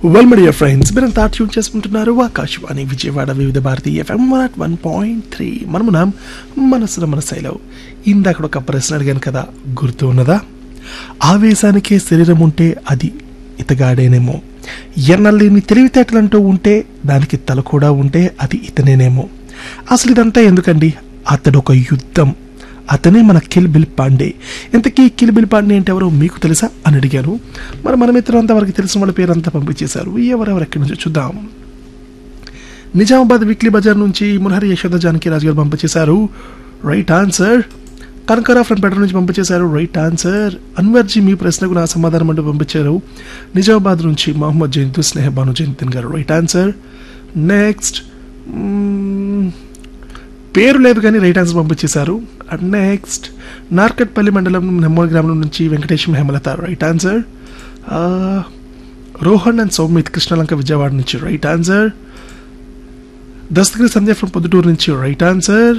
well media friends మీరంతా tune చేసుకుంటున్నారు Akashvani Vijayawada Vividh Bharati FM one one point three మనమునాం మనసున మనసైలో ఇందాక ఒక ప్రశ్న అడిగాను కదా గుర్తు ఉన్నదా ఆవేశానికే శరీరం ఉంటే అది ఇతగాడేనేమో ఎన్నలేని తెలివితేటలంటూ ఉంటే దానికి తల కూడా ఉంటే అది ఇతనేనేమో అసలు ఇదంతా ఎందుకండి అతడు ఒక యుద్ధం అతనే మన కిల్ బిల్ పాండే ఇంతకీ కిల్ బిల్ పాండే అంటే ఎవరో మీకు తెలుసా అని అడిగాను మరి మన మిత్రులు అంతా వారికి తెలిసిన వాళ్ళ పేరంతా పంపించేశారు ఎవరెవరు ఎక్కడి నుంచి చూద్దాం నిజామాబాద్ వీక్లీ బజార్ నుంచి మురహరి యశోద జానకి రాజు గారు పంపించేశారు రైట్ ఆన్సర్ కనకరా ఫ్రమ్ పెట్రోల్ నుంచి పంపించేశారు రైట్ ఆన్సర్ అన్వర్జీ మీ ప్రశ్నకు నా సమాధానం అంటూ పంపించారు నిజామాబాద్ నుంచి మహమ్మద్ జయంతు స్నేహ భాను జయంతిన్ గారు రైట్ ఆన్సర్ నెక్స్ట్ పేరు లేదు కానీ రైట్ ఆన్సర్ పంపించేశారు అండ్ నెక్స్ట్ నార్కట్పల్లి మండలం నెమ్మూరు గ్రామం నుంచి Venkatesham Hemalatha right answer Rohan and Soumith Krishnalanka Vijayawada నుంచి right answer Dastagiri Sandhya from Proddatur నుంచి రైట్ ఆన్సర్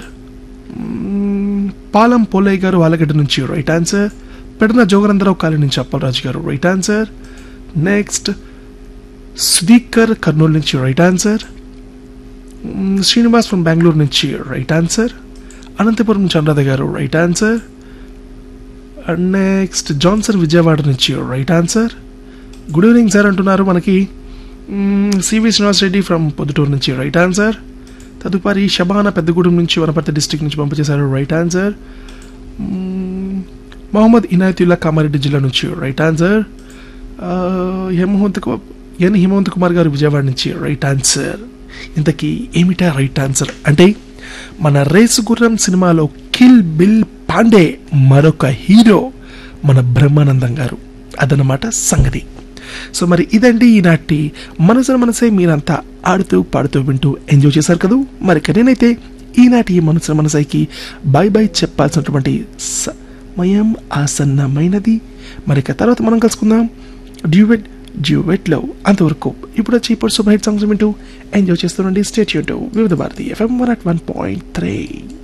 పాలం పోలయ్య గారు వాలగడ్డ నుంచి రైట్ ఆన్సర్ పెడన జోగరంధరావు కాలి నుంచి Appalaraju garu right answer next Sudhikar Kurnool నుంచి right answer hmm, Srinivas from Bengaluru నుంచి రైట్ ఆన్సర్ అనంతపురం నుంచి Anuradha garu right answer and next Johnson Vijayawada నుంచి right answer good evening sir అంటున్నారు మనకి hmm, CV Srinivas Reddy from Proddatur నుంచి రైట్ ఆన్సర్ తదుపరి షబానా పెద్దగూడెం నుంచి వనపర్తి డిస్టిక్ నుంచి పంపించేశారు right answer hmm, Mohammed Inayatullah Kamareddy జిల్లా నుంచి రైట్ ఆన్సర్ ఆ, హేమవంత్ కు- ఎన్ హిమవంత్ కుమార్ గారు విజయవాడ నుంచి రైట్ ఆన్సర్ ఇంతకీ ఏమిటా రైట్ ఆన్సర్ అంటే మన రేసు గుర్రం సినిమాలో కిల్ బిల్ పాండే మరొక హీరో మన బ్రహ్మానందం గారు అదనమాట సంగతి సో మరి ఇదండి ఈనాటి మనసున మనసే మీరంతా ఆడుతూ పాడుతూ వింటూ ఎంజాయ్ చేశారు కదా మరి ఇక నేనైతే ఈనాటి ఈ మనసున మనసైకి బై బై చెప్పాల్సినటువంటి సమయం ఆసన్నమైనది మరి ఇక తర్వాత మనం కలుసుకుందాం డ్యూవెట్ డ్యూవెట్లో అంతవరకు ఇప్పుడు వచ్చి ఇప్పుడు సూపర్ హిట్ సాంగ్స్ వింటూ ఎంజాయ్ చేస్తుండండి state YouTube Vividh Bharati FM one at one point three